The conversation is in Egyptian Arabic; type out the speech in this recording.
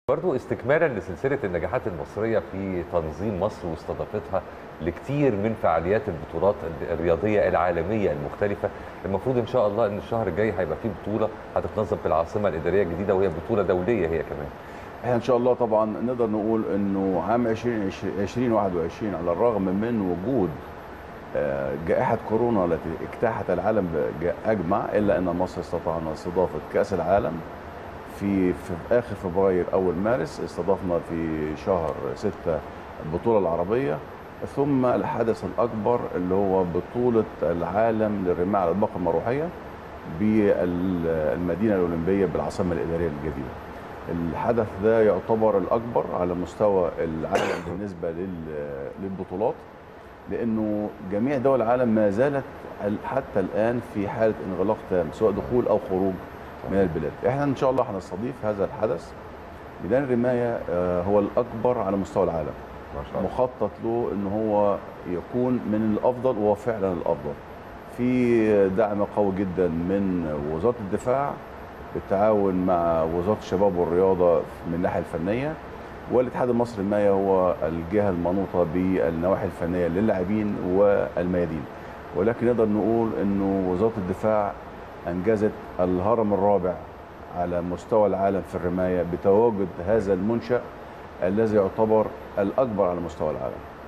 برضو استكمالا لسلسله النجاحات المصريه في تنظيم مصر واستضافتها لكتير من فعاليات البطولات الرياضيه العالميه المختلفه المفروض ان شاء الله ان الشهر الجاي هيبقى فيه بطوله هتتنظم في العاصمه الاداريه الجديده وهي بطوله دوليه هي كمان احنا ان شاء الله طبعا نقدر نقول انه عام 2021 على الرغم من وجود آه، جائحة كورونا التي اجتاحت العالم أجمع إلا أن مصر استطعنا استضافة كأس العالم في في آخر فبراير أول مارس استضفنا في شهر 6 البطولة العربية ثم الحدث الأكبر اللي هو بطولة العالم للرماية على الباقة المروحية بالمدينة الأولمبية بالعاصمة الإدارية الجديدة الحدث ده يعتبر الأكبر على مستوى العالم بالنسبة للبطولات لانه جميع دول العالم ما زالت حتى الان في حاله انغلاق تام سواء دخول او خروج من البلاد احنا ان شاء الله هنستضيف هذا الحدث ميدان الرمايه هو الاكبر على مستوى العالم ما شاء الله مخطط له ان هو يكون من الافضل وهو فعلا الافضل في دعم قوي جدا من وزاره الدفاع بالتعاون مع وزاره الشباب والرياضه من الناحيه الفنيه والاتحاد المصري للمياه هو الجهه المنوطه بالنواحي الفنيه للاعبين والميادين ولكن نقدر نقول انه وزاره الدفاع انجزت الهرم الرابع على مستوى العالم في الرمايه بتواجد هذا المنشا الذي يعتبر الاكبر على مستوى العالم